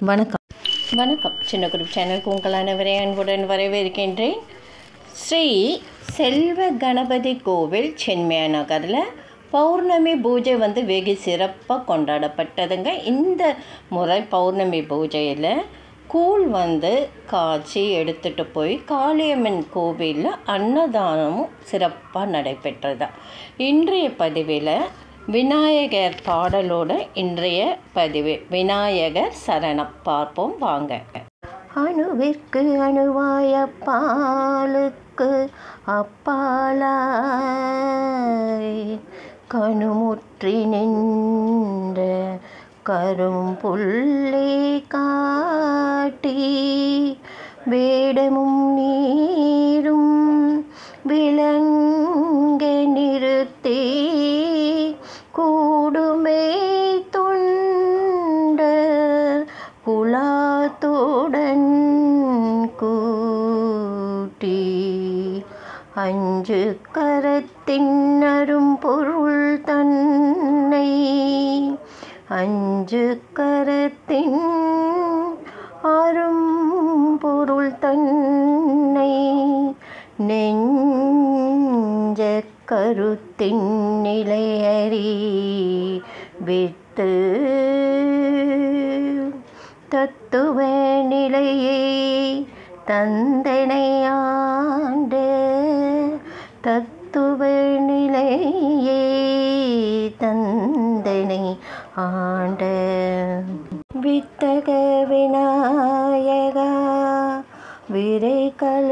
வணக்கம் வணக்கம் சின்ன குரூப் சேனலுக்கு உங்கள் அனைவரை அன்புடன் வரவேற்கின்றேன் ஸ்ரீ செல்வ கணபதி கோவில் சென்மையா நகரில் பௌர்ணமி பூஜை வந்து வெகு சிறப்பாக கொண்டாடப்பட்டதுங்க இந்த முறை பௌர்ணமி பூஜையில் கூழ் வந்து காய்ச்சி எடுத்துகிட்டு போய் காளியம்மன் கோவிலில் அன்னதானமும் சிறப்பாக நடைபெற்றதா இன்றைய பதிவில் விநாயகர் பாடலோட இன்றைய பதிவு விநாயகர் சரணம் பார்ப்போம் வாங்க அணுவிற்கு அணுவாய பாலுக்கு அப்பாலாய் கணுமுற்றி நின்ற கரும் புள்ளி காட்டி வேடமும் நீரும் விளங்க நிறுத்தி கூடுமே தொண்ட குலாத்துடன் கூட்டி அஞ்சு கரத்தின் அரும்பொருள் தன்னை அஞ்சு கரத்தின் அரும்பொருள் தன்னை நெஞ்ச கருத்தின் நிலையறி வித்து தத்துவ நிலையை தந்தனையாண்ட தத்துவ நிலையே தந்தனை ஆண்ட வித்தக விநாயகா விரைகள்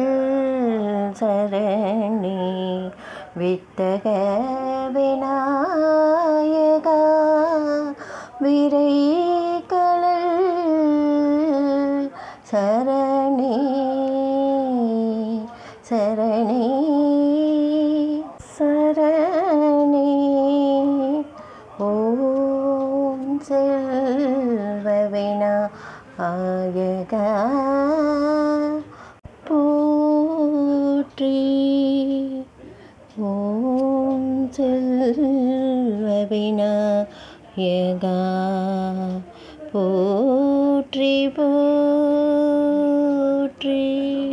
சரணி வித்தக விநாயகா விரைகள் சரணி சரணி சரணி ஓம் செல்வ விநாயகா போற்றி ஓம் செல்வ விநாயகா போற்றி போற்றி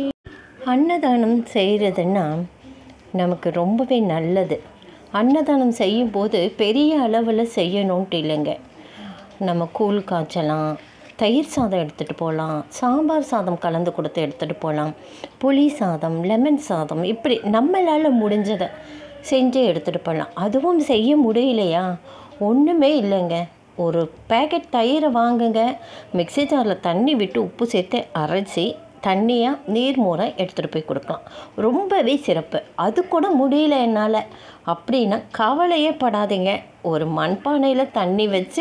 அன்னதானம் செய்கிறதுன்னா நமக்கு ரொம்பவே நல்லது அன்னதானம் செய்யும்போது பெரிய அளவில் செய்யணுன்ட்டு இல்லைங்க நம்ம கூழ் காய்ச்சலாம் தயிர் சாதம் எடுத்துகிட்டு போகலாம் சாம்பார் சாதம் கலந்து கொடுத்து எடுத்துகிட்டு போகலாம் புளி சாதம் லெமன் சாதம் இப்படி நம்மளால் முடிஞ்சதை செஞ்சு எடுத்துகிட்டு போகலாம் அதுவும் செய்ய முடியலையா ஒன்றுமே இல்லைங்க ஒரு பேக்கெட் தயிரை வாங்குங்க மிக்ஸி ஜாரில் தண்ணி விட்டு உப்பு சேர்த்து அரைச்சி தண்ணியாக நீர்மோரை எடுத்துகிட்டு போய் கொடுக்கலாம் ரொம்பவே சிறப்பு அது கூட முடியல என்னால் அப்படின்னா கவலையே படாதீங்க ஒரு மண்பானையில் தண்ணி வச்சு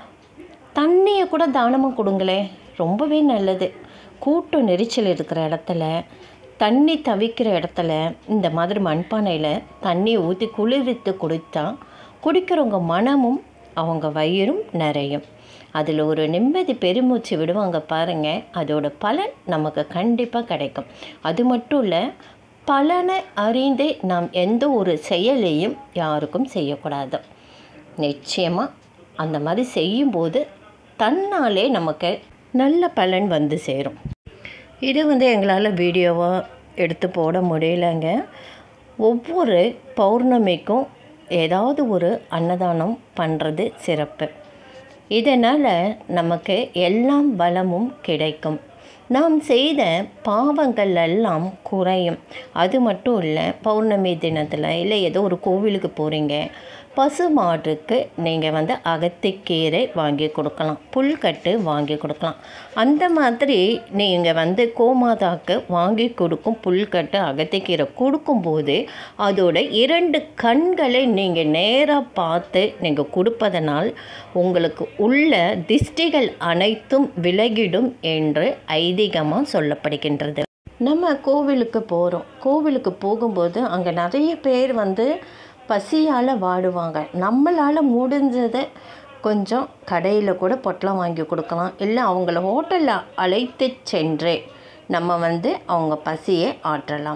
தண்ணியை கூட தானமாக கொடுங்களே ரொம்பவே நல்லது கூட்டம் நெரிச்சல் இருக்கிற இடத்துல தண்ணி தவிக்கிற இடத்துல இந்த மாதிரி மண்பானையில் தண்ணி ஊற்றி குளிர்வித்து குடித்தா குடிக்கிறவங்க மனமும் அவங்க வயிறும் நிறையும் அதில் ஒரு நிம்மதி பெருமூச்சு விடுவாங்க பாருங்கள் அதோட பலன் நமக்கு கண்டிப்பாக கிடைக்கும் அது மட்டும் இல்லை பலனை அறிந்தே நாம் எந்த ஒரு செயலையும் யாருக்கும் செய்யக்கூடாது நிச்சயமாக அந்த மாதிரி செய்யும்போது தன்னாலே நமக்கு நல்ல பலன் வந்து சேரும் இது வந்து எங்களால் வீடியோவாக எடுத்து போட முடியலைங்க ஒவ்வொரு பௌர்ணமிக்கும் ஏதாவது ஒரு அன்னதானம் பண்ணுறது சிறப்பு இதனால் நமக்கு எல்லாம் வளமும் கிடைக்கும் நாம் செய்த பாவங்கள் எல்லாம் குறையும் அது மட்டும் இல்லை பௌர்ணமி தினத்தில் இல்லை ஏதோ ஒரு கோவிலுக்கு போகிறீங்க பசு மாட்டுக்கு நீங்கள் வந்து அகத்திக்கீரை வாங்கி கொடுக்கலாம் புல்கட்டு வாங்கி கொடுக்கலாம் அந்த மாதிரி நீங்கள் வந்து கோமாதாக்கு வாங்கி கொடுக்கும் புல்கட்டு அகத்திக்கீரை கொடுக்கும்போது அதோட இரண்டு கண்களை நீங்கள் நேராக பார்த்து நீங்கள் கொடுப்பதனால் உங்களுக்கு உள்ள திஷ்டிகள் அனைத்தும் விலகிடும் என்று ஐதீகமாக சொல்லப்படுகின்றது நம்ம கோவிலுக்கு போகிறோம் கோவிலுக்கு போகும்போது அங்கே நிறைய பேர் வந்து பசியால் வாடுவாங்க நம்மளால் முடிஞ்சதை கொஞ்சம் கடையில் கூட பொட்டலம் வாங்கி கொடுக்கலாம் இல்லை அவங்கள ஹோட்டலில் அழைத்து சென்றே நம்ம வந்து அவங்க பசியை ஆற்றலாம்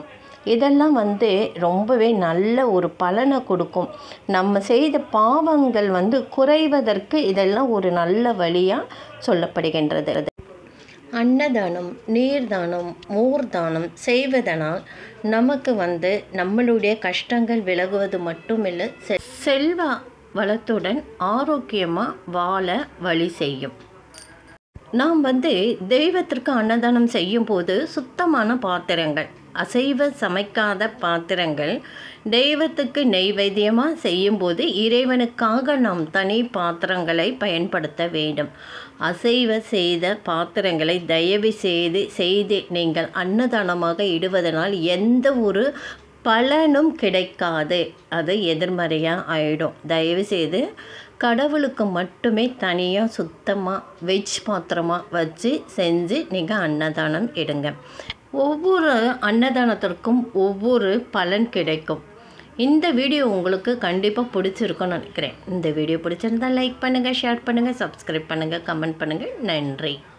இதெல்லாம் வந்து ரொம்பவே நல்ல ஒரு பலனை கொடுக்கும் நம்ம செய்த பாவங்கள் வந்து குறைவதற்கு இதெல்லாம் ஒரு நல்ல வழியாக சொல்லப்படுகின்றது அன்னதானம் நீர்தானம் மோர்தானம் செய்வதனால் நமக்கு வந்து நம்மளுடைய கஷ்டங்கள் விலகுவது மட்டுமில்லை செ- செல்வ வளத்துடன் ஆரோக்கியமாக வாழ வழி செய்யும் நாம் வந்து தெய்வத்திற்கு அன்னதானம் செய்யும்போது சுத்தமான பாத்திரங்கள் அசைவ சமைக்காத பாத்திரங்கள் தெய்வத்துக்கு நெய்வேத்தியமாக செய்யும்போது இறைவனுக்காக நாம் தனி பாத்திரங்களை பயன்படுத்த வேண்டும் அசைவ செய்த பாத்திரங்களை தயவு செய்து செய்து நீங்கள் அன்னதானமாக இடுவதனால் எந்த ஒரு பலனும் கிடைக்காது அது எதிர்மறையாக ஆயிடும் தயவு செய்து கடவுளுக்கு மட்டுமே தனியாக சுத்தமாக வெஜ் பாத்திரமாக வச்சு செஞ்சு நீங்கள் அன்னதானம் இடுங்க ஒவ்வொரு அன்னதானத்திற்கும் ஒவ்வொரு பலன் கிடைக்கும் இந்த வீடியோ உங்களுக்கு கண்டிப்பாக பிடிச்சிருக்கும்னு நினைக்கிறேன் இந்த வீடியோ பிடிச்சிருந்தா லைக் பண்ணுங்கள் ஷேர் பண்ணுங்கள் சப்ஸ்கிரைப் பண்ணுங்கள் கமெண்ட் பண்ணுங்கள் நன்றி